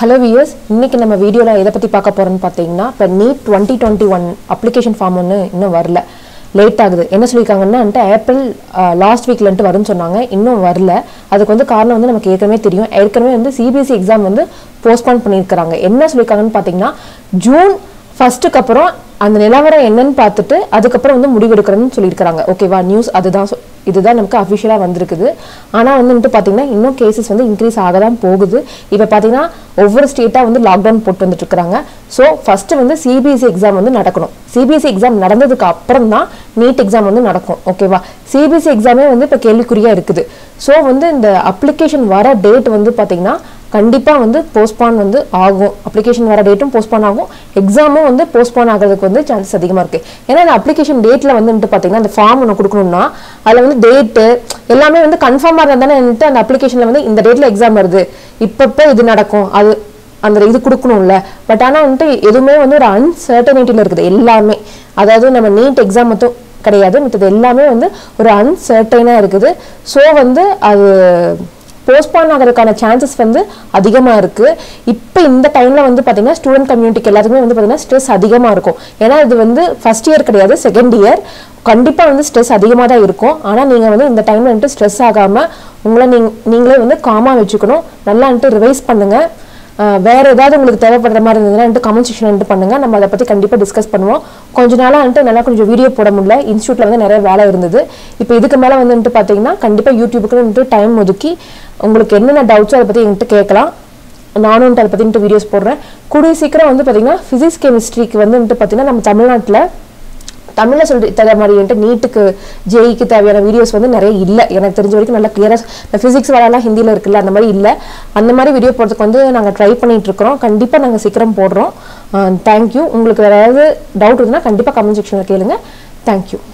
hello wears இன்னைக்கு நம்ம வீடியோவில் எதை பற்றி பார்க்க போகிறோம்னு பார்த்தீங்கன்னா இப்போ NEET twenty twenty one application form ஒன்று இன்னும் வரல லேட் ஆகுது என்ன சொல்லியிருக்காங்கன்னா வந்துட்டு ஏப்ரல் லாஸ்ட் வீக்லன்ட்டு வரும்னு சொன்னாங்க இன்னும் வரல அதுக்கு வந்து காரணம் வந்து நமக்கு ஏற்கனவே தெரியும் ஏற்கனவே வந்து சிபிஎஸ்சி எக்ஸாம் வந்து போஸ்ட்பான் பண்ணியிருக்கிறாங்க என்ன சொல்லியிருக்காங்கன்னு பார்த்தீங்கன்னா ஜூன் ஃபர்ஸ்ட்டுக்கு அப்புறம் அந்த நிலவரம் என்னன்னு பார்த்துட்டு அதுக்கப்புறம் வந்து முடிவெடுக்கிறேன்னு சொல்லியிருக்கிறாங்க ஓகேவா நியூஸ் அதுதான் சொ- இதுதான் நமக்கு அஃபிஷியலாக வந்திருக்குது ஆனால் வந்துட்டு பார்த்தீங்கன்னா இன்னும் கேசஸ் வந்து இன்க்ரீஸ் ஆக தான் போகுது இப்போ பார்த்தீங்கன்னா ஒவ்வொரு ஸ்டேட்டாக வந்து லாக்டவுன் போட்டு வந்துட்டு இருக்காங்க ஸோ ஃபர்ஸ்ட் வந்து சிபிஎஸ்சி எக்ஸாம் வந்து நடக்கணும் சிபிஎஸ்சி எக்ஸாம் நடந்ததுக்கு அப்புறம் தான் நீட் எக்ஸாம் வந்து நடக்கும் ஓகேவா சிபிஎஸ்சி எக்ஸாமே வந்து இப்போ கேள்விக்குறியாக இருக்குது ஸோ வந்து இந்த அப்ளிகேஷன் வர டேட் வந்து பார்த்தீங்கன்னா கண்டிப்பாக வந்து போஸ்ட்பான் வந்து ஆகும் அப்ளிகேஷன் வர டேட்டும் போஸ்ட்பான் ஆகும் எக்ஸாமும் வந்து போஸ்ட்பான் ஆகிறதுக்கு வந்து சான்சஸ் அதிகமாக இருக்குது ஏன்னா இந்த அப்ளிகேஷன் டேட்டில் வந்துட்டு பார்த்தீங்கன்னா அந்த ஃபார்ம் ஒன்று கொடுக்கணும்னா அதில் வந்து டேட்டு எல்லாமே வந்து கன்ஃபார்மாக இருந்தால் தானே வந்துட்டு அந்த அப்ளிகேஷனில் வந்து இந்த டேட்டில் எக்ஸாம் வருது இப்பப்போ இது நடக்கும் அது அந்த இது கொடுக்கணும்ல பட் ஆனால் வந்துட்டு எதுவுமே வந்து ஒரு அன்சர்டனிட்டியில் இருக்குது எல்லாமே அதாவது நம்ம நீட் எக்ஸாம் மட்டும் கிடையாது மற்றது எல்லாமே வந்து ஒரு அன்சர்டைனாக இருக்குது ஸோ வந்து அது போஸ்ட்பான் ஆகிறதுக்கான சான்சஸ் வந்து அதிகமாக இருக்குது இப்போ இந்த டைமில் வந்து பார்த்தீங்கன்னா ஸ்டூடெண்ட் கம்யூனிட்டிக்கு எல்லாத்துக்குமே வந்து பார்த்தீங்கன்னா ஸ்ட்ரெஸ் அதிகமாக இருக்கும் ஏன்னா இது வந்து ஃபர்ஸ்ட் இயர் கிடையாது செகண்ட் இயர் கண்டிப்பாக வந்து ஸ்ட்ரெஸ் அதிகமாக தான் இருக்கும் ஆனால் நீங்கள் வந்து இந்த டைமில் வந்துட்டு ஸ்ட்ரெஸ் ஆகாமல் உங்களை நீங்க நீங்களே வந்து காமாக வச்சுக்கணும் நல்லா வந்துட்டு ரிவைஸ் பண்ணுங்கள் ஆஹ் வேற ஏதாவது உங்களுக்கு தேவைப்படுற மாதிரி இருந்ததுன்னா கமெண்ட் செக்ஷன் வந்துட்டு பண்ணுங்க நம்ம அதை பத்தி கண்டிப்பா டிஸ்கஸ் பண்ணுவோம் கொஞ்ச நாளா வந்துட்டு நல்லா கொஞ்சம் வீடியோ போட முடியல இன்ஸ்டியூட்ல வந்து நிறைய வேலை இருந்தது இப்போ இதுக்கு மேல வந்துட்டு பாத்தீங்கன்னா கண்டிப்பா யூடியூபுக்கு வந்துட்டு டைம் ஒதுக்கி உங்களுக்கு என்னென்ன டவுட்ஸோ அதை பத்தி என்கிட்ட கேட்கலாம் நானும் வந்துட்டு அதை பத்தி வீடியோஸ் போடுறேன் கூடிய சீக்கிரம் வந்து பாத்தீங்கன்னா பிசிக்ஸ் கெமிஸ்ட்ரிக்கு வந்து வந்துட்டு பாத்தீங்கன்னா நம்ம தமிழ்நாட்டுல தமிழில் சொல்லி தர மாதிரி வந்துட்டு நீட்டுக்கு ஜேஇக்கு தேவையான வீடியோஸ் வந்து நிறைய இல்லை எனக்கு தெரிஞ்ச வரைக்கும் நல்லா கிளியராக ஃபிசிக்ஸ் வரலாம் ஹிந்தியில் இருக்குல்ல அந்த மாதிரி இல்லை அந்த மாதிரி வீடியோ போடுறதுக்கு வந்து நாங்கள் ட்ரை பண்ணிட்டு இருக்கிறோம் கண்டிப்பாக நாங்கள் சீக்கிரம் போடுறோம் தேங்க்யூ உங்களுக்கு வேறு ஏதாவது டவுட் இருந்தால் கண்டிப்பாக கமெண்ட் செக்ஷனில் கேளுங்க தேங்க்யூ